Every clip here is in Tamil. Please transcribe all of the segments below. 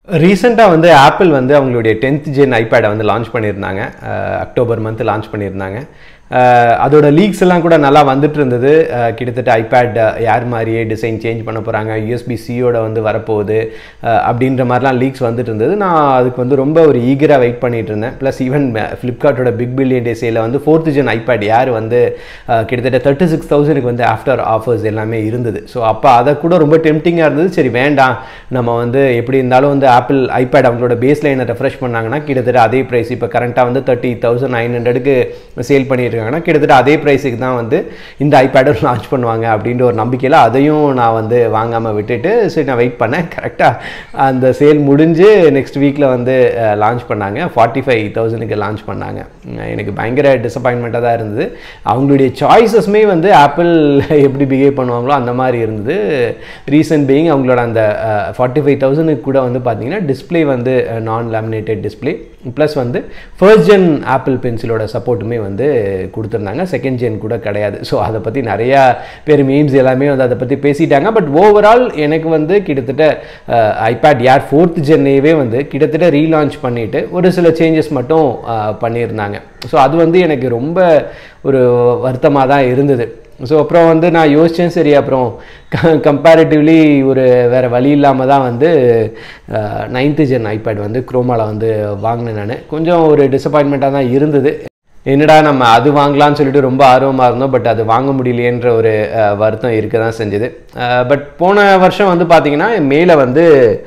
ரீசெண்டாக வந்து ஆப்பிள் வந்து அவங்களுடைய டென்த் ஜென் ஐபேடை வந்து லான்ச் பண்ணியிருந்தாங்க அஹ் அக்டோபர் மந்த் லான்ச் பண்ணியிருந்தாங்க அஹ் அதோட லீக்ஸ் எல்லாம் கூட நல்லா வந்துட்டு இருந்தது அஹ் கிட்டத்தட்ட ஐபேட் யார் மாதிரியே டிசைன் சேஞ்ச் பண்ண போகிறாங்க யூஎஸ்பி சியோட வந்து வரப்போகுது அஹ் அப்படின்ற மாதிரிலாம் லீக்ஸ் வந்துட்டு இருந்தது நான் அதுக்கு வந்து ரொம்ப ஒரு ஈகராக வெயிட் பண்ணிட்டு இருந்தேன் ப்ளஸ் ஈவன் ஃப்ளிப்கார்ட்டோட பிக் பில்லியன் டே சேல வந்து ஃபோர்த் ஜென் ஐபேட் யார் வந்து அஹ் கிட்டத்தட்ட தேர்ட்டி சிக்ஸ் தௌசண்ட்க்கு வந்து ஆஃப்டர் ஆஃபர்ஸ் எல்லாமே இருந்தது ஸோ அப்போ அதை கூட ரொம்ப டெம்டிங்காக இருந்தது சரி வேண்டாம் நம்ம வந்து எப்படி இருந்தாலும் வந்து ஆப்பிள் ஐபேட் அவங்களோட பேஸ் லைனை ரெஃப்ரெஷ் பண்ணாங்கன்னா கிட்டத்தட்ட அதே ப்ரைஸ் இப்போ கரண்ட்டாக வந்து தேர்ட்டி தௌசண்ட் நைன் ஹண்ட்ரடுக்கு சேல் பண்ணியிருக்காங்கன்னா கிட்டத்தட்ட அதே ப்ரைஸுக்கு தான் வந்து இந்த ஐபேடும் லான்ச் பண்ணுவாங்க அப்படின்ற ஒரு நம்பிக்கையில் அதையும் நான் வந்து வாங்காமல் விட்டுட்டு சரி நான் வெயிட் பண்ணேன் கரெக்டாக அந்த சேல் முடிஞ்சு நெக்ஸ்ட் வீக்கில் வந்து லான்ச் பண்ணாங்க ஃபார்ட்டி ஃபைவ் தௌசண்ட்க்கு லான்ச் பண்ணாங்க உம், எனக்கு பயங்கர டிசப்பாயின்மெண்ட்டாக தான் இருந்தது அவங்களுடைய சாய்ஸஸ்மே வந்து ஆப்பிள் எப்படி பிஹேவ் பண்ணுவாங்களோ அந்த மாதிரி இருந்தது ரீசன்ட் பீயிங் அவங்களோட அந்த ஃபார்ட்டி ஃபைவ் தௌசண்ட்க்கு கூட வந்து பார்த்தீங்கன்னா டிஸ்ப்ளே வந்து நான் லேமினேட்டட் டிஸ்ப்ளே ப்ளஸ் வந்து ஃபர்ஸ்ட் ஜென் ஆப்பிள் பென்சிலோட சப்போர்ட்டுமே வந்து கொடுத்துருந்தாங்க செகண்ட் ஜென் கூட கிடையாது ஸோ அதை பற்றி நிறையா பேர் மீம்ஸ் எல்லாமே வந்து அதை பற்றி பேசிட்டாங்க பட் ஓவரால் எனக்கு வந்து கிட்டத்தட்ட ஐபேட் ஏர் ஃபோர்த் ஜென்னையவே வந்து கிட்டத்தட்ட ரீலான்ச் பண்ணிவிட்டு ஒரு சில சேஞ்சஸ் மட்டும் அஹ், பண்ணியிருந்தாங்க ஸோ அது வந்து எனக்கு ரொம்ப ஒரு வருத்தமாக தான் இருந்தது ஸோ அப்புறம் வந்து நான் யோசித்தேன் சரி அப்புறம் கம்பேரிட்டிவ்லி ஒரு வேறு வழி இல்லாமல் தான் வந்து நைன்த்து ஜென் ஐபேட் வந்து குரோமாவில் வந்து வாங்கினேன் நான் கொஞ்சம் ஒரு டிசப்பாயின்மெண்ட்டாக தான் இருந்தது என்னடா நம்ம அது வாங்கலாம்னு சொல்லிட்டு ரொம்ப ஆர்வமாக இருந்தோம் பட் அது வாங்க முடியலையேன்ற ஒரு அஹ், வருத்தம் இருக்க தான் செஞ்சுது பட் போன வருஷம் வந்து பார்த்திங்கன்னா மேலே வந்து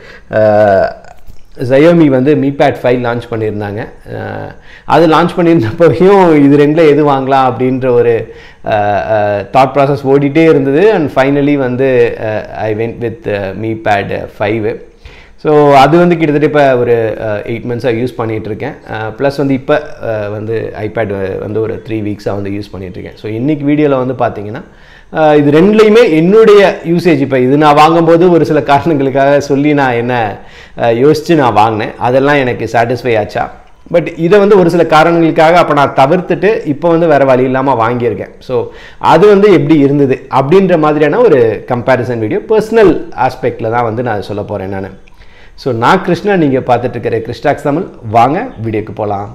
ஜயோமி வந்து மீபேட் ஃபைவ் லான்ச் பண்ணியிருந்தாங்க அஹ், அது லான்ச் பண்ணியிருந்தப்பையும் இது ரெண்டில் எது வாங்கலாம் அப்படின்ற ஒரு தாட் ப்ராசஸ் ஓடிட்டே இருந்தது அண்ட் ஃபைனலி வந்து I went with Mi Pad five so அது வந்து கிட்டத்தட்ட இப்போ ஒரு எயிட் மந்த்ஸாக யூஸ் பண்ணிகிட்டு இருக்கேன் ப்ளஸ் வந்து இப்போ வந்து ஐபேட் வந்து ஒரு த்ரீ வீக்ஸாக வந்து யூஸ் பண்ணிட்டு இருக்கேன் ஸோ இன்னைக்கு வீடியோவில் வந்து பார்த்தீங்கன்னா அஹ், இது ரெண்டுலேயுமே என்னுடைய யூசேஜ் இப்போ இது நான் வாங்கும்போது ஒரு சில காரணங்களுக்காக சொல்லி நான் என்ன அஹ், யோசித்து நான் வாங்கினேன் அதெல்லாம் எனக்கு சாட்டிஸ்ஃபை ஆச்சா பட் இதை வந்து ஒரு சில காரணங்களுக்காக அப்போ நான் தவிர்த்துட்டு இப்போ வந்து வேறு வழி இல்லாமல் வாங்கியிருக்கேன் ஸோ அது வந்து எப்படி இருந்தது அப்படின்ற மாதிரியான ஒரு கம்பேரிசன் வீடியோ பர்சனல் ஆஸ்பெக்டில் தான் வந்து நான் சொல்ல போகிறேன் நான் ஸோ நான் கிருஷ்ணா நீங்கள் பார்த்துட்டு இருக்கிற கிறிஸ்டாக்ஸ் தமிழ் வாங்க வீடியோக்கு போகலாம்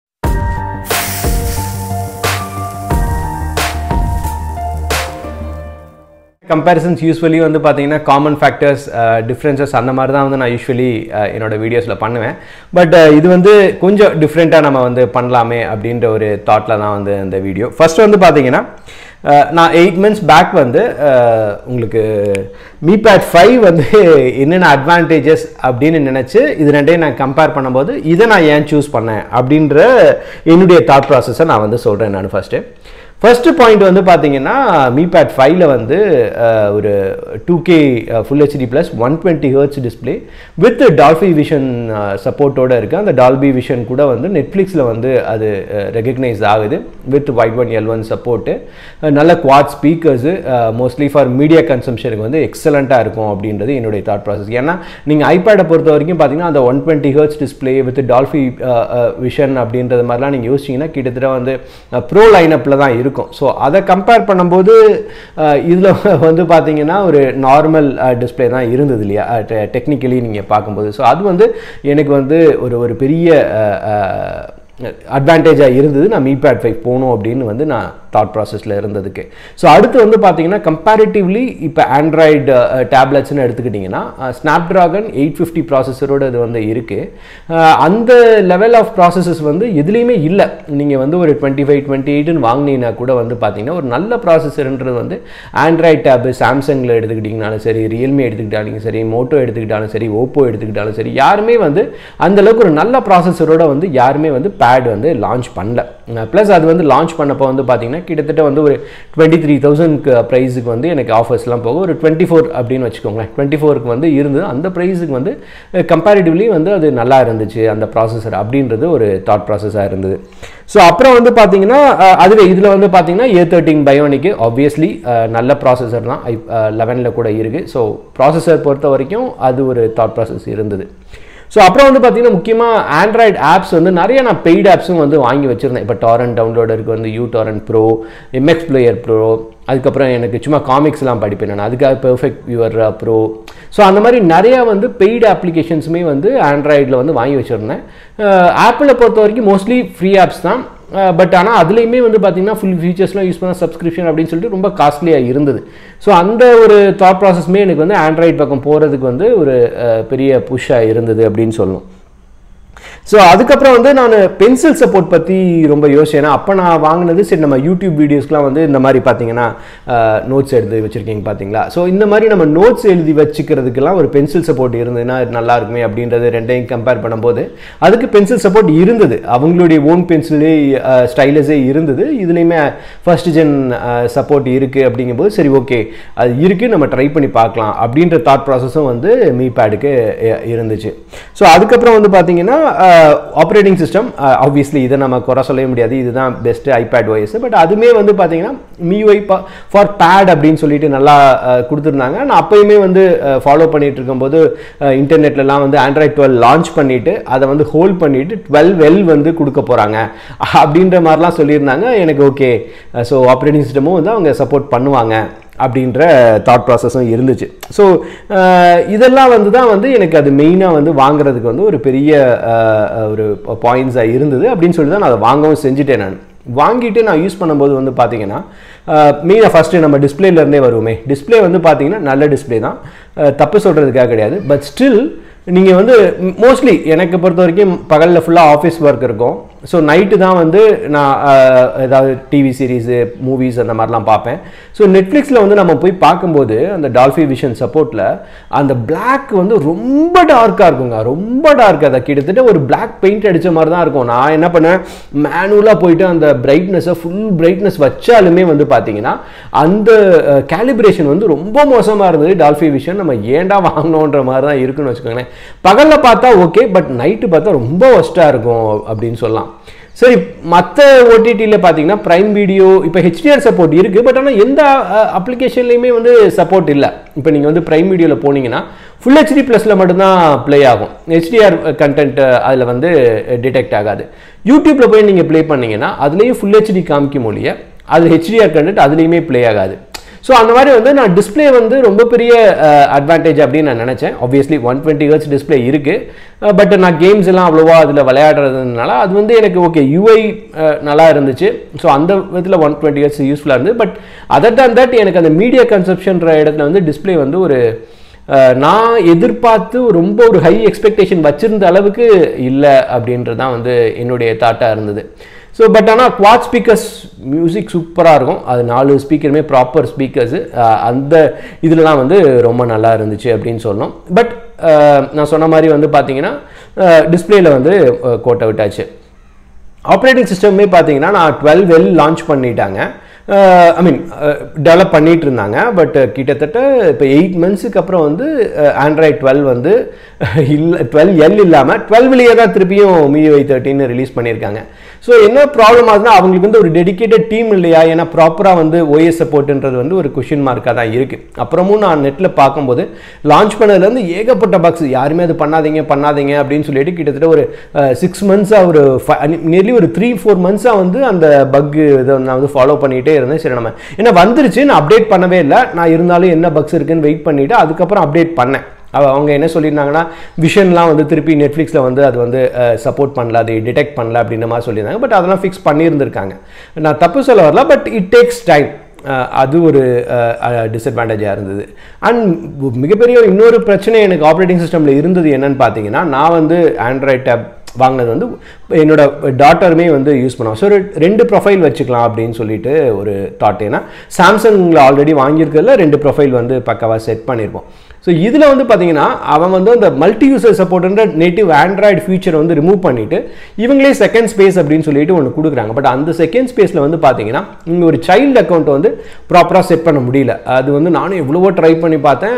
கம்பேரிசன்ஸ் யூஸ்வலி வந்து பார்த்தீங்கன்னா காமன் ஃபேக்டர்ஸ் டிஃப்ரென்சஸ் அந்த மாதிரி தான் வந்து நான் யூஸ்வலி என்னோட வீடியோஸில் பண்ணுவேன் பட் இது வந்து கொஞ்சம் டிஃப்ரெண்ட்டாக நம்ம வந்து பண்ணலாமே அப்படின்ற ஒரு தாட்டில் தான் வந்து இந்த வீடியோ ஃபர்ஸ்ட் வந்து பார்த்தீங்கன்னா அஹ், நான் எயிட் மந்த்ஸ் பேக் வந்து அஹ், உங்களுக்கு மீபேட் ஃபைவ் வந்து என்னென்ன அட்வான்டேஜஸ் அப்படின்னு நினச்சி இது ரெண்டையும் நான் கம்பேர் பண்ணும்போது இதை நான் ஏன் சூஸ் பண்ணேன் அப்படின்ற என்னுடைய தாட் ப்ராசஸை நான் வந்து சொல்கிறேன் நான் ஃபஸ்ட்டு ஃபர்ஸ்ட் பாயிண்ட் வந்து பார்த்தீங்கன்னா மீபேட் ஃபைவ்ல வந்து அஹ், ஒரு two K full HD plus one twenty hertz display with Dolby vision சப்போர்ட்டோட இருக்குது அந்த டால்பி விஷன் கூட வந்து நெட்ஃப்ளிக்ஸில் வந்து அது ரெகக்னைஸ் ஆகுது Widevine L one support நல்ல quad speakers mostly for media கன்சம்ஷனுக்கு வந்து எக்ஸலண்ட்டாக இருக்கும் அப்படின்றது என்னுடைய தாட் ப்ராசஸ் ஏன்னா நீங்கள் ஐபேடை பொறுத்த வரைக்கும் பார்த்தீங்கன்னா அந்த one twenty hertz display with Dolby vision அப்படின்றது மாதிரிலாம் நீங்கள் யோசிச்சிங்கன்னா கிட்டத்தட்ட வந்து ப்ரோ லைனப்பில் தான் இருக்கும் ஸோ அதை கம்பேர் பண்ணும்போது இதில் வந்து பார்த்தீங்கன்னா ஒரு நார்மல் டிஸ்பிளே தான் இருந்தது இல்லையா டெக்னிக்கலி நீங்கள் பார்க்கும்போது ஸோ அது வந்து எனக்கு வந்து ஒரு ஒரு பெரிய அட்வான்டேஜாக இருந்தது நான் மீபேட் ஃபைவ் போகணும் அப்படின்னு வந்து நான் தாட் ப்ராசஸில் இருந்ததுக்கு ஸோ அடுத்து வந்து பார்த்தீங்கன்னா கம்பேரிட்டிவ்லி இப்போ ஆண்ட்ராய்டு டேப்லெட்ஸ்னு எடுத்துக்கிட்டிங்கன்னா ஸ்னாப் ட்ராகன் எயிட் ஃபிஃப்டி ப்ராசஸரோட இது வந்து இருக்குது அந்த லெவல் ஆஃப் ப்ராசஸஸ் வந்து எதுலேயுமே இல்லை நீங்கள் வந்து ஒரு டுவெண்ட்டி ஃபைவ் டுவெண்ட்டி எயிட்னு வாங்கினீங்கன்னா கூட வந்து பார்த்தீங்கன்னா ஒரு நல்ல ப்ராசஸர்ன்றது வந்து ஆண்ட்ராய்ட் டேபு சாம்சங்கில் எடுத்துக்கிட்டிங்கனாலும் சரி ரியல்மி எடுத்துக்கிட்டாலும் சரி மோட்டோ எடுத்துக்கிட்டாலும் சரி ஓப்போ எடுத்துக்கிட்டாலும் சரி யாருமே வந்து அந்த அளவுக்கு ஒரு நல்ல ப்ராசஸரோட வந்து யாருமே வந்து பேட் வந்து லான்ச் பண்ணல ப்ளஸ் அது வந்து லான்ச் பண்ணப்போ வந்து பார்த்தீங்கன்னா கிட்டத்தட்ட வந்து ஒரு டுவெண்ட்டி த்ரீ தௌசண்ட்க்கு ப்ரைஸுக்கு வந்து எனக்கு ஆஃபர்ஸ்லாம் போக ஒரு டுவெண்ட்டி ஃபோர் அப்படின்னு வச்சுக்கோங்களேன் டுவெண்ட்டி ஃபோருக்கு வந்து இருந்தது அந்த ப்ரைஸுக்கு வந்து கம்பேரிட்டிவ்லி வந்து அது நல்லா இருந்துச்சு அந்த ப்ராசஸர் அப்படின்றது ஒரு தாட் ப்ராசஸாக இருந்தது ஸோ அப்புறம் வந்து பார்த்தீங்கன்னா அஹ், அதுவே இதில் வந்து பார்த்தீங்கன்னா ஏ தேர்ட்டின் பயோனிக்கு ஆப்வியஸ்லி நல்ல ப்ராசஸர் தான் ஐ லெவனில் கூட இருக்குது ஸோ ப்ராசஸர் பொறுத்த வரைக்கும் அது ஒரு தாட் ப்ராசஸ் இருந்தது ஸோ அப்புறம் வந்து பார்த்தீங்கன்னா முக்கியமாக ஆண்ட்ராய்டு ஆப்ஸ் வந்து நிறைய நான் பெய்டு ஆப்ஸும் வந்து வாங்கி வச்சுருந்தேன் இப்போ டாரன் டவுன்லோடருக்கு வந்து uTorrent pro MX player pro அதுக்கப்புறம் எனக்கு சும்மா காமிக்ஸ்லாம் படிப்பேன் நான் அதுக்காக பெர்ஃபெக்ட் வியூவர் ப்ரோ ஸோ அந்த மாதிரி நிறையா வந்து பெய்டு அப்ளிகேஷன்ஸுமே வந்து ஆண்ட்ராய்டில் வந்து வாங்கி வச்சுருந்தேன் ஆப்பிளை பொறுத்த வரைக்கும் மோஸ்ட்லி ஃப்ரீ ஆப்ஸ் தான் பட் ஆனால் அதுலேயுமே வந்து பார்த்தீங்கன்னா ஃபுல் ஃபீச்சர்ஸ்லாம் யூஸ் பண்ண சப்ஸ்கிரிப்ஷன் அப்படின்னு சொல்லிட்டு ரொம்ப காஸ்ட்லியாக இருந்தது ஸோ அந்த ஒரு தாட் ப்ராசஸ்மே எனக்கு வந்து ஆண்ட்ராய்டு பக்கம் போகிறதுக்கு வந்து ஒரு அஹ், பெரிய புஷ்ஷாக இருந்தது அப்படின்னு சொல்லணும் ஸோ அதுக்கப்புறம் வந்து நான் பென்சில் சப்போர்ட் பற்றி ரொம்ப யோசிச்சேன் அப்போ நான் வாங்கினது சரி நம்ம யூடியூப் வீடியோஸ்க்குலாம் வந்து இந்த மாதிரி பார்த்தீங்கன்னா நோட்ஸ் எழுதி வச்சுருக்கீங்க பார்த்தீங்களா ஸோ இந்த மாதிரி நம்ம நோட்ஸ் எழுதி வச்சுக்கிறதுக்கெல்லாம் ஒரு பென்சில் சப்போர்ட் இருந்ததுன்னா இது நல்லா இருக்குமே அப்படின்றது ரெண்டையும் கம்பேர் பண்ணும்போது அதுக்கு பென்சில் சப்போர்ட் இருந்தது அவங்களுடைய ஓன் பென்சிலே ஸ்டைலஸே இருந்தது இதுலேயுமே ஃபர்ஸ்ட் ஜென் சப்போர்ட் இருக்குது அப்படிங்கும்போது சரி ஓகே அது இருக்குது நம்ம ட்ரை பண்ணி பார்க்கலாம் அப்படின்ற தாட் ப்ராசஸும் வந்து மீ பேடுக்கு இருந்துச்சு ஸோ அதுக்கப்புறம் வந்து பார்த்தீங்கன்னா ஆப்ரேட்டிங் சிஸ்டம் ஆப்வியஸ்லி இதை நம்ம குறை சொல்லவே முடியாது இதுதான் பெஸ்ட் ஐபேட் ஒய்ஸ் பட் அதுவுமே வந்து பார்த்தீங்கன்னா மியூஐ ஃபார் பேட் அப்படின்னு சொல்லிட்டு நல்லா அஹ், கொடுத்துருந்தாங்க நான் அப்பயுமே வந்து ஃபாலோ பண்ணிட்டு இருக்கும்போது அஹ், இன்டர்நெட்லலாம் வந்து ஆண்ட்ராய்ட் டுவெல் லான்ச் பண்ணிட்டு அதை வந்து ஹோல்ட் பண்ணிட்டு டுவெல் வெல் வந்து கொடுக்க போகிறாங்க அப்படின்ற மாதிரிலாம் சொல்லியிருந்தாங்க எனக்கு ஓகே ஸோ ஆப்ரேட்டிங் சிஸ்டமும் வந்து அவங்க சப்போர்ட் பண்ணுவாங்க அப்படின்ற தாட் ப்ராசஸும் இருந்துச்சு ஸோ இதெல்லாம் வந்து தான் வந்து எனக்கு அது மெயினாக வந்து வாங்குறதுக்கு வந்து ஒரு பெரிய அஹ், ஒரு பாயிண்ட்ஸாக இருந்தது அப்படின்னு சொல்லி தான் நான் அதை வாங்கவும் செஞ்சுட்டேன் நான் வாங்கிட்டு நான் யூஸ் பண்ணும்போது வந்து பார்த்தீங்கன்னா மெயினாக ஃபஸ்ட்டு நம்ம டிஸ்பிளேலேருந்தே வருவோமே டிஸ்பிளே வந்து பார்த்தீங்கன்னா நல்ல டிஸ்பிளே தான் அஹ், தப்பு சொல்கிறதுக்காக கிடையாது பட் ஸ்டில் நீங்கள் வந்து மோஸ்ட்லி எனக்கு பொறுத்த வரைக்கும் பகலில் ஃபுல்லாக ஆஃபீஸ் ஒர்க் இருக்கும் ஸோ நைட்டு தான் வந்து நான் அஹ், ஏதாவது டிவி சீரீஸு மூவிஸ் அந்த மாதிரிலாம் பார்ப்பேன் ஸோ நெட்ஃப்ளிக்ஸில் வந்து நம்ம போய் பார்க்கும்போது அந்த டால்ஃபி விஷன் சப்போர்ட்டில் அந்த Black வந்து ரொம்ப டார்க்காக இருக்குங்க ரொம்ப டார்க் அதை கிட்டத்தட்ட ஒரு Black பெயிண்ட் அடித்த மாதிரி தான் இருக்கும் நான் என்ன பண்ணேன் மேனுவலாக போயிட்டு அந்த பிரைட்னஸை ஃபுல் பிரைட்னஸ் வச்சாலுமே வந்து பார்த்தீங்கன்னா அந்த கேலிப்ரேஷன் வந்து ரொம்ப மோசமாக இருந்தது டால்ஃபி விஷன் நம்ம ஏன்டா வாங்கினோன்ற மாதிரி தான் இருக்குன்னு வச்சுக்கோங்களேன் பகலில் பார்த்தா ஓகே பட் நைட்டு பார்த்தா ரொம்ப ஒஸ்ட்டாக இருக்கும் அப்படின்னு சொல்லலாம் சரி மற்ற ஓடிடியில் பார்த்தீங்கன்னா ப்ரைம் வீடியோ இப்போ ஹெச்டிஆர் சப்போர்ட் இருக்குது பட் ஆனால் எந்த அப்ளிகேஷன்லையுமே வந்து சப்போர்ட் இல்லை இப்போ நீங்கள் வந்து ப்ரைம் வீடியோவில் போனீங்கன்னா ஃபுல் ஹெச்டி ப்ளஸில் மட்டும்தான் ப்ளே ஆகும் ஹெச்டிஆர் கண்டென்ட் அதில் வந்து டிடெக்ட் ஆகாது யூடியூப்பில் போய் நீங்கள் ப்ளே பண்ணீங்கன்னா அதுலேயும் ஃபுல் ஹெச்டி காமிக்கும் மொழிய அது ஹெச்டிஆர் கண்டென்ட் அதுலேயுமே ப்ளே ஆகாது ஸோ அந்த மாதிரி வந்து நான் டிஸ்ப்ளே வந்து ரொம்ப பெரிய அட்வான்டேஜ் அப்படின்னு நான் நினச்சேன் obviously one twenty hertz display இருக்குது பட் நான் கேம்ஸ் எல்லாம் அவ்வளோவா அதில் விளையாடுறதுனால அது வந்து எனக்கு ஓகே யூஐ நல்லா இருந்துச்சு ஸோ அந்த விதத்தில் ஒன் டுவெண்ட்டி ஹர்ட்ஸ் யூஸ்ஃபுல்லாக இருந்தது பட் அதர் than தட் எனக்கு அந்த மீடியா கன்சப்ஷன்ற இடத்துல வந்து டிஸ்ப்ளே வந்து ஒரு அஹ், நான் எதிர்பார்த்து ரொம்ப ஒரு ஹை எக்ஸ்பெக்டேஷன் வச்சிருந்த அளவுக்கு இல்லை அப்படின்றது தான் வந்து என்னுடைய தாட்டாக இருந்தது ஸோ பட் ஆனால் குவாட் ஸ்பீக்கர்ஸ் மியூசிக் சூப்பராக இருக்கும் அது நாலு ஸ்பீக்கருமே ப்ராப்பர் ஸ்பீக்கர்ஸு அந்த இதுலலாம் வந்து ரொம்ப நல்லா இருந்துச்சு அப்படின்னு சொல்லணும் பட் நான் சொன்ன மாதிரி வந்து பார்த்தீங்கன்னா டிஸ்பிளேல வந்து அஹ், கோட்டை விட்டாச்சு ஆப்ரேட்டிங் சிஸ்டமே பார்த்தீங்கன்னா நான் டுவெல் வெல் லான்ச் பண்ணிட்டாங்க ஐ மீன் டெவலப் பண்ணிட்டு இருந்தாங்க பட் கிட்டத்தட்ட இப்போ எயிட் மந்த்ஸுக்கு அப்புறம் வந்து ஆண்ட்ராய்ட் டுவெல் வந்து இல்லை டுவெல் எல் இல்லாமல் டுவெல்விலேயே தான் திருப்பியும் மியூஐ தேர்ட்டின்னு ரிலீஸ் பண்ணியிருக்காங்க ஸோ என்ன ப்ராப்ளம் ஆகுதுன்னா அவங்களுக்கு வந்து ஒரு டெடிகேட்டட் டீம் இல்லையா ஏன்னா ப்ராப்பராக வந்து ஓஎஸ் சப்போர்ட்ன்றது வந்து ஒரு கொஷின் மார்க்காக தான் இருக்குது அப்புறமும் நான் நெட்டில் பார்க்கும்போது லான்ச் பண்ணதுலேருந்து ஏகப்பட்ட பக்ஸ் யாருமே அது பண்ணாதீங்க பண்ணாதீங்க அப்படின்னு சொல்லிட்டு கிட்டத்தட்ட ஒரு சிக்ஸ் மந்த்ஸாக ஒரு நியர்லி ஒரு த்ரீ ஃபோர் மந்த்ஸாக வந்து அந்த பக் இதை நான் வந்து ஃபாலோ பண்ணிகிட்டே இருந்தேன் சரி நம்ம ஏன்னா வந்துருச்சு நான் அப்டேட் பண்ணவே இல்லை நான் இருந்தாலும் என்ன பக்ஸ் இருக்குன்னு வெயிட் பண்ணிவிட்டு அதுக்கப்புறம் அப்டேட் பண்ணேன் அவ- அவங்க என்ன சொல்லியிருந்தாங்கன்னா விஷன்லாம் வந்து திருப்பி நெட்ஃப்ளிக்ஸில் வந்து அது வந்து சப்போர்ட் பண்ணல அது டிடெக்ட் பண்ணல அப்படின்ற மாதிரி சொல்லியிருந்தாங்க பட் அதெல்லாம் ஃபிக்ஸ் பண்ணியிருந்திருக்காங்க நான் தப்பு சொல்ல வரல பட் இட் டேக்ஸ் டைம் அது ஒரு டிஸ்அட்வான்டேஜாக இருந்தது அண்ட் மிகப்பெரிய ஒரு இன்னொரு பிரச்சனை எனக்கு ஆப்ரேட்டிங் சிஸ்டமில் இருந்தது என்னன்னு பார்த்தீங்கன்னா நான் வந்து ஆண்ட்ராய்ட் டேப் வாங்கினது வந்து என்னோட டாட்டருமே வந்து யூஸ் பண்ணுவோம் ஸோ ரெண்டு ப்ரொஃபைல் வச்சுக்கலாம் அப்படின்னு சொல்லிட்டு ஒரு தாட் ஏன்னா சாம்சங்கில் ஆல்ரெடி வாங்கியிருக்கிறதுல ரெண்டு ப்ரொஃபைல் வந்து பக்காவாக செட் பண்ணியிருப்போம் ஸோ இதில் வந்து பார்த்தீங்கன்னா அவன் வந்து அந்த மல்டி யூசர் சப்போர்ட்ன்ற நேட்டிவ் ஆண்ட்ராய்டு ஃபீச்சர் வந்து ரிமூவ் பண்ணிட்டு இவங்களே செகண்ட் ஸ்பேஸ் அப்படின்னு சொல்லிட்டு ஒன்று கொடுக்குறாங்க பட் அந்த செகண்ட் ஸ்பேஸில் வந்து பார்த்தீங்கன்னா இங்கே ஒரு சைல்டு அக்கௌண்ட் வந்து ப்ராப்பராக செட் பண்ண முடியல அது வந்து நானும் எவ்வளவோ ட்ரை பண்ணி பார்த்தேன்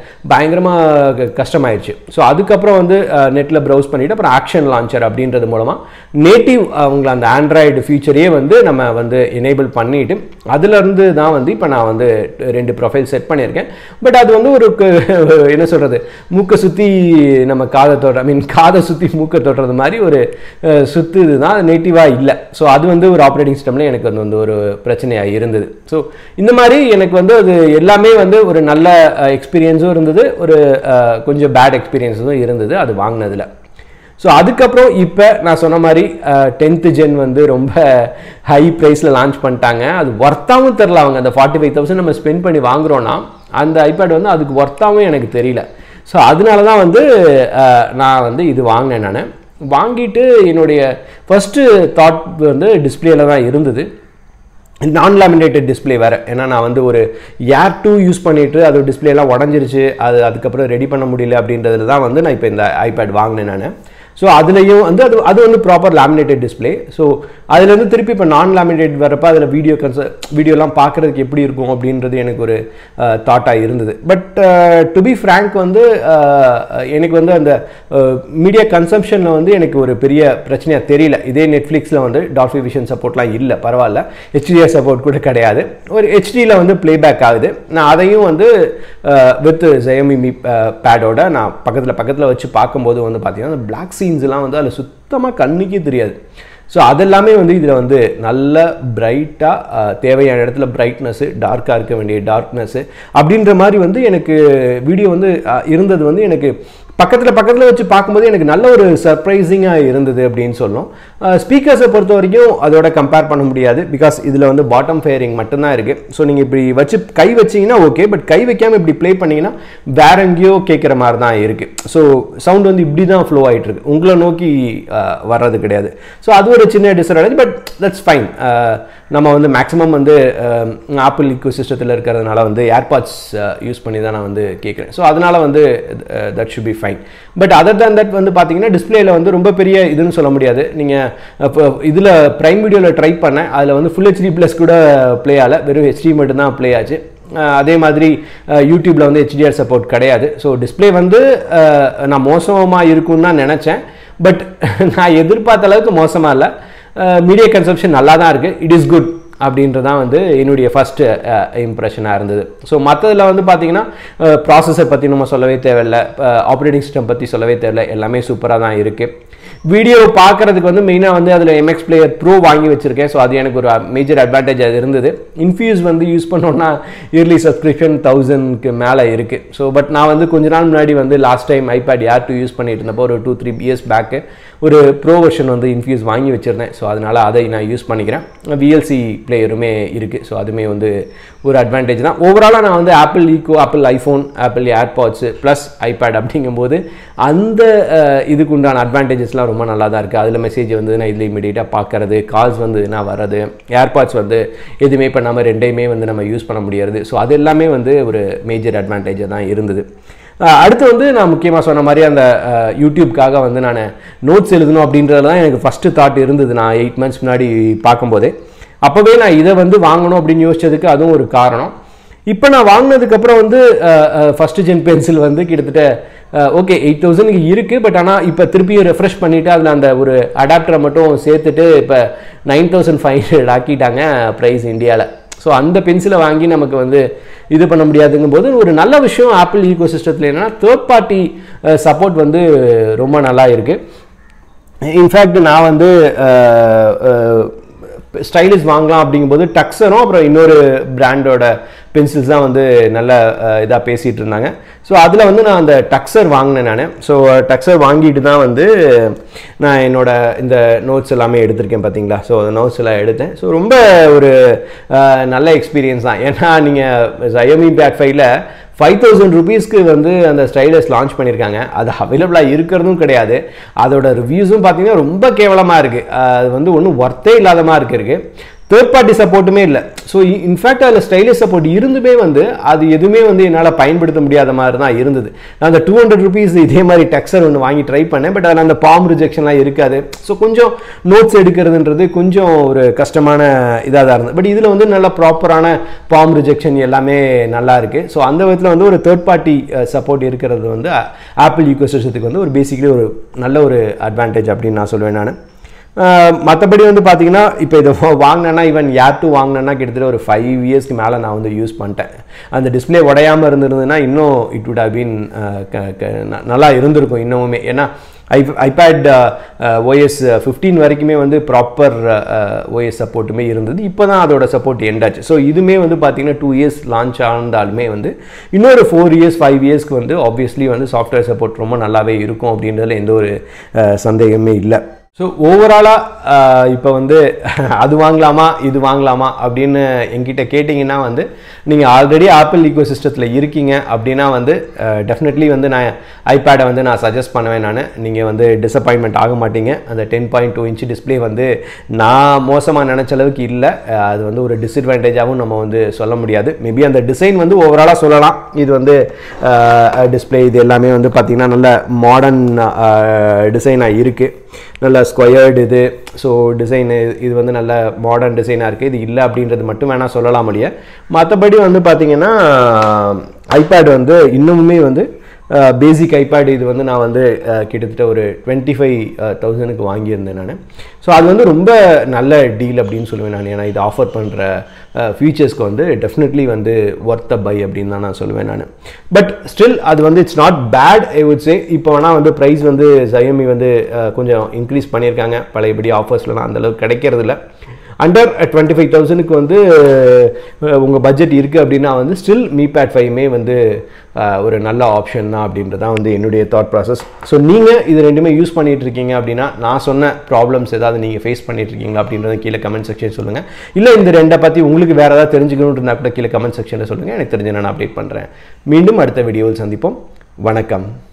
பயங்கரமாக கஷ்டமாயிருச்சு ஸோ அதுக்கப்புறம் வந்து நெட்டில் ப்ரௌஸ் பண்ணிவிட்டு அப்புறம் ஆக்ஷன் லான்ச்சர் அப்படின்றது மூலமாக நேட்டிவ் அவங்கள அந்த ஆண்ட்ராய்டு ஃபீச்சரையே வந்து நம்ம வந்து எனேபிள் பண்ணிட்டு அதுலேருந்து தான் வந்து இப்போ நான் வந்து ரெண்டு ப்ரொஃபைல் செட் பண்ணியிருக்கேன் பட் அது வந்து ஒரு க- என்ன சொல்கிறது மூக்கை சுற்றி நம்ம காதை தொடுற ஐ மீன் காதை சுற்றி மூக்கை தொடுறது மாதிரி ஒரு அஹ், சுத்து இதுதான் அது நேட்டிவாக இல்லை ஸோ அது வந்து ஒரு ஆப்ரேட்டிங் சிஸ்டமில் எனக்கு வந்து வந்து ஒரு பிரச்சனையாக இருந்தது ஸோ இந்த மாதிரி எனக்கு வந்து அது எல்லாமே வந்து ஒரு நல்ல எக்ஸ்பீரியன்ஸும் இருந்தது ஒரு அஹ், கொஞ்சம் பேட் எக்ஸ்பீரியன்ஸும் இருந்தது அது வாங்கினதில் ஸோ அதுக்கப்புறம் இப்போ நான் சொன்ன மாதிரி டென்த்து ஜென் வந்து ரொம்ப ஹை ப்ரைஸில் லான்ச் பண்ணிட்டாங்க அது ஒர்த்தாகவும் தெரில அவங்க அந்த ஃபார்ட்டி ஃபைவ் தௌசண்ட் நம்ம ஸ்பெண்ட் பண்ணி வாங்குறோன்னா அந்த ஐபேட் வந்து அதுக்கு ஒர்த்தாகவும் எனக்கு தெரியல ஸோ அதனால தான் வந்து அஹ், நான் வந்து இது வாங்கினேன் நான் வாங்கிட்டு என்னுடைய ஃபஸ்ட்டு தாட் வந்து டிஸ்பிளேல தான் இருந்தது நான் லேமினேட்டட் டிஸ்ப்ளே வேறு ஏன்னா நான் வந்து ஒரு ஏர் டூ யூஸ் பண்ணிட்டு அது டிஸ்பிளேலாம் உடஞ்சிருச்சு அது அதுக்கப்புறம் ரெடி பண்ண முடியல அப்படின்றதுல தான் வந்து நான் இப்போ இந்த ஐபேட் வாங்கினேன் நான் ஸோ அதுலேயும் வந்து அது அது வந்து ப்ராப்பர் லேமினேட்டட் டிஸ்ப்ளே ஸோ அதுலேருந்து திருப்பி இப்போ நான் லேமினேட் வரப்ப அதில் வீடியோ கன்ச வீடியோலாம் பார்க்குறதுக்கு எப்படி இருக்கும் அப்படின்றது எனக்கு ஒரு தாட்டாக இருந்தது பட் டு பி ஃப்ரேங்க் வந்து அஹ், எனக்கு வந்து அந்த மீடியா கன்சம்ஷனில் வந்து எனக்கு ஒரு பெரிய பிரச்சனையாக தெரியல இதே நெட்ஃப்ளிக்ஸில் வந்து டால்ஃபி விஷன் சப்போர்ட்லாம் இல்லை பரவாயில்ல ஹெச்டிஆர் சப்போர்ட் கூட கிடையாது ஒரு ஹெச்டியில் வந்து ப்ளேபேக் ஆகுது நான் அதையும் வந்து வித் ஜெயமி மீ பேடோட நான் பக்கத்தில் பக்கத்தில் வச்சு பார்க்கும்போது வந்து பார்த்தீங்கன்னா அந்த பிளாக் சீன்ஸ்லாம் வந்து அதில் சுத்தமாக கண்ணுக்கே தெரியாது ஸோ அதெல்லாமே வந்து இதில் வந்து நல்ல பிரைட்டாக தேவையான இடத்துல பிரைட்னஸ்ஸு டார்க்காக இருக்க வேண்டிய டார்க்னஸ்ஸு அப்படின்ற மாதிரி வந்து எனக்கு வீடியோ வந்து அஹ், இருந்தது வந்து எனக்கு பக்கத்தில் பக்கத்தில் வச்சு பார்க்கும்போது எனக்கு நல்ல ஒரு சர்ப்ரைசிங்காக இருந்தது அப்படின்னு சொல்லணும் ஸ்பீக்கர்ஸை பொறுத்த வரைக்கும் அதோட கம்பேர் பண்ண முடியாது பிகாஸ் இதில் வந்து பாட்டம் ஃபயரிங் மட்டும்தான் இருக்குது ஸோ நீங்கள் இப்படி வச்சு கை வச்சீங்கன்னா ஓகே பட் கை வைக்காமல் இப்படி ப்ளே பண்ணீங்கன்னா வேற எங்கேயோ கேட்குற மாதிரி தான் இருக்குது ஸோ சவுண்ட் வந்து இப்படி தான் ஃப்ளோ ஆகிட்டு இருக்கு உங்களை நோக்கி அஹ், வர்றது கிடையாது ஸோ அது ஒரு சின்ன டிஸ்அட்வான்டேஜ் பட் தட்ஸ் ஃபைன் நம்ம வந்து மேக்ஸிமம் வந்து ஆப்பிள் இக்கோ சிஸ்டத்தில் இருக்கிறதுனால வந்து ஏர்பாட்ஸ் யூஸ் பண்ணி தான் நான் வந்து கேட்குறேன் ஸோ அதனால வந்து that should be fine but other than that வந்து பார்த்தீங்கன்னா டிஸ்பிளேல வந்து ரொம்ப பெரிய இதுன்னு சொல்ல முடியாது நீங்கள் இப்போ இதில் ப்ரைம் வீடியோவில் ட்ரை பண்ணேன் அதில் வந்து ஃபுல் ஹெச்டி ப்ளஸ் கூட ப்ளே ஆகல வெறும் ஹெச்டி மட்டும்தான் ப்ளே ஆச்சு அஹ் அதே மாதிரி யூடியூப்பில் வந்து ஹெச்டிஆர் சப்போர்ட் கிடையாது ஸோ டிஸ்ப்ளே வந்து அஹ், நான் மோசமாக இருக்கும்னு தான் நினச்சேன் பட் நான் எதிர்பார்த்த அளவுக்கு மோசமாக இல்லை மீடியா கன்சப்ஷன் நல்லா தான் இருக்குது இட் இஸ் குட் அப்படின்றதான் வந்து என்னுடைய ஃபஸ்ட்டு இம்ப்ரெஷனாக இருந்தது ஸோ மற்றதில் வந்து பார்த்தீங்கன்னா ப்ராசஸர் பற்றி நம்ம சொல்லவே தேவையில்லை ஆப்ரேட்டிங் சிஸ்டம் பற்றி சொல்லவே தேவையில்லை எல்லாமே சூப்பராக தான் இருக்குது வீடியோ பார்க்குறதுக்கு வந்து மெயினாக வந்து அதில் எம்எக்ஸ் பிளேயர் ப்ரோ வாங்கி வச்சுருக்கேன் ஸோ அது எனக்கு ஒரு மேஜர் அட்வான்டேஜ் அது இருந்தது இன்ஃபியூஸ் வந்து யூஸ் பண்ணோன்னா இயர்லி சப்ஸ்கிரிப்ஷன் தௌசண்ட்க்கு மேலே இருக்குது ஸோ பட் நான் வந்து கொஞ்ச நாள் முன்னாடி வந்து last time iPad Air two use பண்ணிட்டு இருந்தப்போ ஒரு டூ த்ரீ இயர்ஸ் பேக்கு ஒரு ப்ரோ வெர்ஷன் வந்து இன்ஃபியூஸ் வாங்கி வச்சுருந்தேன் ஸோ அதனால் அதை நான் யூஸ் பண்ணிக்கிறேன் விஎல்சி பிளேயருமே இருக்குது ஸோ அதுவுமே வந்து ஒரு அட்வான்டேஜ் தான் ஓவராலாக நான் வந்து Apple eco Apple iPhone Apple AirPods plus iPad அப்படிங்கும்போது அந்த அஹ், இதுக்கு உண்டான அட்வான்டேஜஸ்லாம் ரொம்ப நல்லா தான் இருக்குது அதில் மெசேஜ் வந்து நான் இதில் இமீடியட்டாக பார்க்கறது கால்ஸ் வந்து நான் வர்றது ஏர்பாட்ஸ் வந்து எதுவுமே பண்ணாமல் ரெண்டையுமே வந்து நம்ம யூஸ் பண்ண முடியாது ஸோ அது எல்லாமே வந்து ஒரு மேஜர் அட்வான்டேஜாக தான் இருந்தது அஹ் அடுத்து வந்து நான் முக்கியமாக சொன்ன மாதிரி அந்த அஹ், யூடியூப்காக வந்து நான் நோட்ஸ் எழுதணும் அப்படின்றதுல தான் எனக்கு ஃபஸ்ட்டு தாட் இருந்தது நான் எயிட் மந்த்ஸ் முன்னாடி பார்க்கும்போதே அப்போவே நான் இதை வந்து வாங்கணும் அப்படின்னு யோசிச்சதுக்கு அதுவும் ஒரு காரணம் இப்போ நான் வாங்கினதுக்கப்புறம் வந்து ஃபஸ்ட்டு ஜென் பென்சில் வந்து கிட்டத்தட்ட ஓகே எயிட் தௌசண்ட்க்கு இருக்குது பட் ஆனால் இப்போ திருப்பியும் ரெஃப்ரெஷ் பண்ணிவிட்டு அதில் அந்த ஒரு அடாப்டரை மட்டும் சேர்த்துட்டு இப்போ நைன் தௌசண்ட் ஃபைவ் ஹண்ட்ரட் ஆக்கிட்டாங்க ப்ரைஸ் இந்தியாவில் ஸோ அந்த பென்சிலை வாங்கி நமக்கு வந்து இது பண்ண முடியாதுங்கும் போது ஒரு நல்ல விஷயம் ஆப்பிள் ஈகோ சிஸ்டத்தில் என்னன்னா தேர்ட் பார்ட்டி சப்போர்ட் வந்து ரொம்ப நல்லா இருக்குது இன்ஃபேக்ட் நான் வந்து ஸ்டைலிஷ் வாங்கலாம் அப்படிங்கும்போது டக்ஸரும் அப்புறம் இன்னொரு பிராண்டோட பென்சில்ஸ் தான் வந்து நல்ல இதாக பேசிகிட்டு இருந்தாங்க ஸோ அதில் வந்து நான் அந்த டக்ஸர் வாங்கினேன் நான் ஸோ டக்ஸர் வாங்கிட்டு தான் வந்து நான் என்னோட இந்த நோட்ஸ் எல்லாமே எடுத்திருக்கேன் பார்த்தீங்களா ஸோ அந்த நோட்ஸ் எல்லாம் எடுத்தேன் ஸோ ரொம்ப ஒரு அஹ், நல்ல எக்ஸ்பீரியன்ஸ் தான் ஏன்னா நீங்கள் ஜயமி பேக் ஃபைவ்ல ஃபைவ் தௌசண்ட் ருபீஸ்க்கு வந்து அந்த ஸ்டைலஸ் லான்ச் பண்ணியிருக்காங்க அது அவைலபிளாக இருக்கிறதும் கிடையாது அதோட ரிவ்யூஸும் பார்த்தீங்கன்னா ரொம்ப கேவலமாக இருக்குது அது வந்து ஒன்றும் ஒர்த்தே இல்லாத மாதிரி இருக்கு தேர்ட் பார்ட்டி சப்போர்ட்டுமே இல்லை ஸோ இன்ஃபேக்ட் அதில் ஸ்டைலிஷ் சப்போர்ட் இருந்துமே வந்து அது எதுவுமே வந்து என்னால் பயன்படுத்த முடியாத மாதிரி தான் இருந்தது நான் அந்த டூ ஹண்ட்ரட் ருபீஸ் இதே மாதிரி டெக்ஸர் ஒன்று வாங்கி ட்ரை பண்ணேன் பட் அதில் அந்த பாம் ரிஜெக்ஷன்லாம் இருக்காது ஸோ கொஞ்சம் நோட்ஸ் எடுக்கிறதுன்றது கொஞ்சம் ஒரு கஷ்டமான இதாக தான் இருந்தது பட் இதில் வந்து நல்ல ப்ராப்பரான பாம் ரிஜெக்ஷன் எல்லாமே நல்லா இருக்கு ஸோ அந்த விதத்தில் வந்து ஒரு தேர்ட் பார்ட்டி சப்போர்ட் இருக்கிறது வந்து ஆப்பிள் ஈகோசிஸ்டத்துக்கு வந்து ஒரு பேசிக்கலி ஒரு நல்ல ஒரு அட்வான்டேஜ் அப்படின்னு நான் சொல்லுவேன் நான் மற்றபடி வந்து பார்த்தீங்கன்னா இப்போ இதை வாங்கினேன்னா ஈவன் யார் டூ வாங்கினேன்னா கிட்டத்தட்ட ஒரு ஃபைவ் இயர்ஸ்க்கு மேலே நான் வந்து யூஸ் பண்ணிட்டேன் அந்த டிஸ்பிளே உடையாமல் இருந்திருந்ததுன்னா இன்னும் it would have been ah, க- க- ந- நல்லா இருந்திருக்கும் இன்னமுமே ஏன்னா ஐ ஐபேட் ஓஎஸ் ஃபிஃப்டீன் வரைக்குமே வந்து ப்ராப்பர் ஓஎஸ் சப்போர்ட்டுமே இருந்தது இப்போ தான் அதோட சப்போர்ட் எண்டாச்சு ஸோ இதுமே வந்து பார்த்தீங்கன்னா டூ இயர்ஸ் லான்ச் ஆனாலுமே வந்து இன்னொரு ஃபோர் இயர்ஸ் ஃபைவ் இயர்ஸ்க்கு வந்து ஆப்வியஸ்லி வந்து சாஃப்ட்வேர் சப்போர்ட் ரொம்ப நல்லாவே இருக்கும் அப்படின்றதுல எந்த ஒரு அஹ், சந்தேகமே இல்லை ஸோ ஓவராலாக இப்போ வந்து அது வாங்கலாமா இது வாங்கலாமா அப்படின்னு என்கிட்ட கேட்டிங்கன்னா வந்து நீங்கள் ஆல்ரெடி ஆப்பிள் ஈகோ சிஸ்டத்தில் இருக்கீங்க அப்படின்னா வந்து டெஃபினெட்லி வந்து நான் ஐபேடை வந்து நான் சஜஸ்ட் பண்ணுவேன் நான் நீங்கள் வந்து டிசப்பாயின்மெண்ட் ஆக மாட்டீங்க அந்த ten point two inch display வந்து நான் மோசமாக நினச்ச அளவுக்கு இல்லை அஹ், அது வந்து ஒரு டிஸ்அட்வான்டேஜாகவும் நம்ம வந்து சொல்ல முடியாது மேபி அந்த டிசைன் வந்து ஓவராலாக சொல்லலாம் இது வந்து டிஸ்பிளே இது எல்லாமே வந்து பார்த்திங்கன்னா நல்ல மாடர்ன் டிசைனாக இருக்குது நல்ல ஸ்கொயர்டு இது ஸோ டிசைன் இது வந்து நல்ல மாடர்ன் டிசைனாக இருக்குது இது இல்லை அப்படின்றது மட்டும் வேணால் சொல்லலாம் முடிய மற்றபடி வந்து பார்த்தீங்கன்னா ஐபேட் வந்து இன்னுமுமே வந்து பேசிக் ஐபேட் இது வந்து நான் வந்து அஹ், கிட்டத்தட்ட ஒரு டுவெண்ட்டி ஃபைவ் தௌசண்ட்க்கு வாங்கியிருந்தேன் நான் ஸோ அது வந்து ரொம்ப நல்ல டீல் அப்படின்னு சொல்லுவேன் நான் ஏன்னா இது ஆஃபர் பண்ணுற ஃபீச்சர்ஸ்க்கு வந்து டெஃபினெட்லி வந்து ஒர்த் அ பை அப்படின்னு தான் நான் சொல்லுவேன் நான் பட் ஸ்டில் அது வந்து it's not bad I would say இப்போ வேணால் வந்து ப்ரைஸ் வந்து Xiaomi வந்து அஹ், கொஞ்சம் இன்க்ரீஸ் பண்ணியிருக்காங்க பழையபடி ஆஃபர்ஸ்லாம் அந்தளவுக்கு கிடைக்கிறது இல்ல அண்டர் டுவெண்ட்டி ஃபைவ் தௌசண்ட்க்கு வந்து உங்கள் பட்ஜெட் இருக்குது அப்படின்னா வந்து ஸ்டில் மீ பேட் ஃபைவ்மே வந்து அஹ், ஒரு நல்ல ஆப்ஷன் தான் அப்படின்றது தான் வந்து என்னுடைய தாட் ப்ராசஸ் ஸோ நீங்கள் இது ரெண்டுமே யூஸ் பண்ணிட்டு இருக்கீங்க அப்படின்னா நான் சொன்ன ப்ராப்ளம்ஸ் ஏதாவது நீங்கள் ஃபேஸ் பண்ணிட்டு இருக்கீங்களா அப்படின்றத கீழே கமெண்ட் செக்ஷன் சொல்லுங்கள் இல்லை இந்த ரெண்டை பற்றி உங்களுக்கு வேறு ஏதாவது தெரிஞ்சுக்கணும்னு இருந்தால் கூட கீழே கமெண்ட் செக்ஷனில் சொல்லுங்கள் எனக்கு தெரிஞ்ச நான் அப்டேட் பண்ணுறேன் மீண்டும் அடுத்த வீடியோவில் சந்திப்போம் வணக்கம்